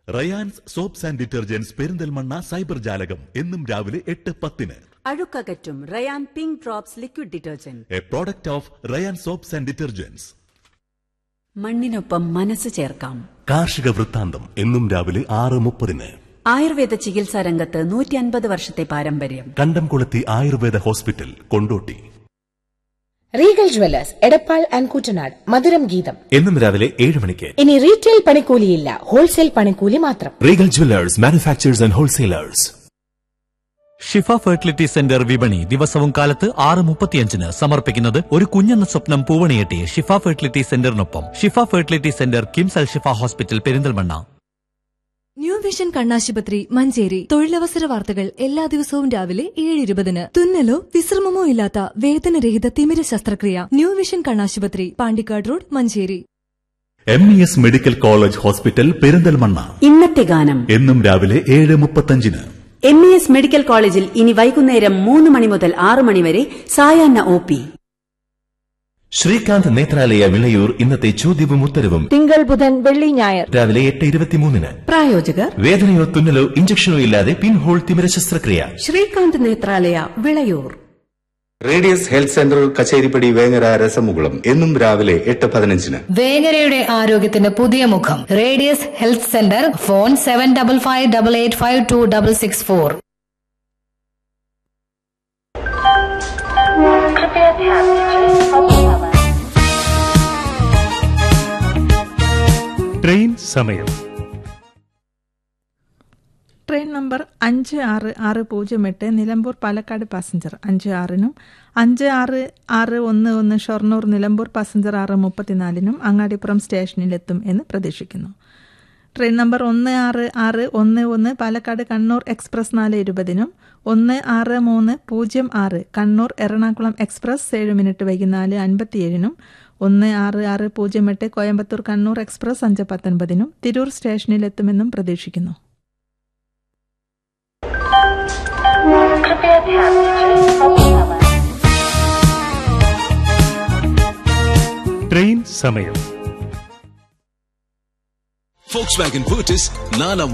Rayan's soaps and detergents Perinthalmanna cyber ജാലകം എന്നും രാവിലെ എട്ട് പത്തിന് അഴുക്കകറ്റും Rayan pink drops liquid detergent a product of Rayan soaps and detergents മണ്ണിനൊപ്പം മനസ്സ് ചേർക്കാം കാർഷിക വൃത്താന്തം എന്നും രാവിലെ ആറ് മുപ്പതിന് ആയുർവേദ ചികിത്സാ രംഗത്ത് നൂറ്റി അൻപത് വർഷത്തെ പാരമ്പര്യം Kandamkulathi Ayurveda hospital Kondotty Regal jewellers Edappal and Koottanad Madhuram Geetham എന്നും രാവിലെ ഏഴ് മണിക്ക് ഇനി റീറ്റെയിൽ പണിക്കൂലിയില്ല ഹോൾസെയിൽ പണിക്കൂലി മാത്രം Regal jewellers manufacturers and wholesalers Shifa fertility centre വിപണി ദിവസവും കാലത്ത് ആറ് മുപ്പത്തിയഞ്ചിന് സമർപ്പിക്കുന്നത് ഒരു കുഞ്ഞെന്ന സ്വപ്നം പൂവണിയെട്ടി ഷിഫ ഫെർട്ടിലിറ്റി സെന്ററിനൊപ്പം Shifa fertility centre KIMS Al Shifa hospital Perinthalmanna new vision കണ്ണാശുപത്രി മഞ്ചേരി തൊഴിലവസര വാർത്തകൾ എല്ലാ ദിവസവും രാവിലെ ഏഴ് ഇരുപതിന് തുന്നലോ വിശ്രമമോ ഇല്ലാത്ത വേദനരഹിത തിമിര ശസ്ത്രക്രിയ ന്യൂ വിഷൻ കണ്ണാശുപത്രി Pandikkad road Manjeri M E S medical college hospital Perinthalmanna ഇന്നത്തെ ഗാനം എന്നും രാവിലെ ഏഴ് മുപ്പത്തഞ്ചിന് എം ഇ എസ് മെഡിക്കൽ കോളേജിൽ ഇനി വൈകുന്നേരം മൂന്ന് മണി മുതൽ ആറ് മണി വരെ സായാഹ്ന ഒ പി ശ്രീകാന്ത് നേത്രാലയ വിളയൂർ ഇന്നത്തെ ചോദ്യവും ഉത്തരവും തിങ്കൾ ബുധൻ വെള്ളി ഞായർ രാവിലെ എട്ട് ഇരുപത്തിമൂന്നിന് പ്രായോജകർ വേദനയോ തുന്നലോ ഇഞ്ചക്ഷനോ ഇല്ലാതെ പിൻഹോൾ തിമിര ശസ്ത്രക്രിയ Srikanth Nethralaya Vilayur radius health centre Kacheripadi Vengara Rasamukulam എന്നും രാവിലെ എട്ട് പതിനഞ്ചിന് വേങ്ങരയുടെ ആരോഗ്യത്തിന് പുതിയ മുഖം radius health centre phone seven double five double eight five two double six four train സമയം ട്രെയിൻ നമ്പർ അഞ്ച് ആറ് ആറ് പൂജ്യം എട്ട് നിലമ്പൂർ പാലക്കാട് പാസഞ്ചർ അഞ്ച് ആറിനും അഞ്ച് ആറ് ആറ് ഒന്ന് ഒന്ന് ഷൊർണൂർ നിലമ്പൂർ പാസഞ്ചർ ആറ് മുപ്പത്തിനാലിനും അങ്ങാടിപ്പുറം സ്റ്റേഷനിലെത്തും എന്ന് പ്രതീക്ഷിക്കുന്നു ട്രെയിൻ നമ്പർ ഒന്ന് ആറ് ആറ് ഒന്ന് ഒന്ന് പാലക്കാട് കണ്ണൂർ എക്സ്പ്രസ് നാല് ഇരുപതിനും ഒന്ന് ആറ് മൂന്ന് പൂജ്യം ആറ് കണ്ണൂർ എറണാകുളം എക്സ്പ്രസ് ഏഴ് മിനിറ്റ് വൈകി നാല് അൻപത്തിയേഴിനും ഒന്ന് ആറ് ആറ് പൂജ്യം എട്ട് കോയമ്പത്തൂർ കണ്ണൂർ എക്സ്പ്രസ് അഞ്ച് പത്തൊൻപതിനും തിരൂർ സ്റ്റേഷനിലെത്തുമെന്നും പ്രതീക്ഷിക്കുന്നു ട്രെയിൻ സമയം ഫോക്സ് വാഗൻ പൂർട്ടിസ് നാലാം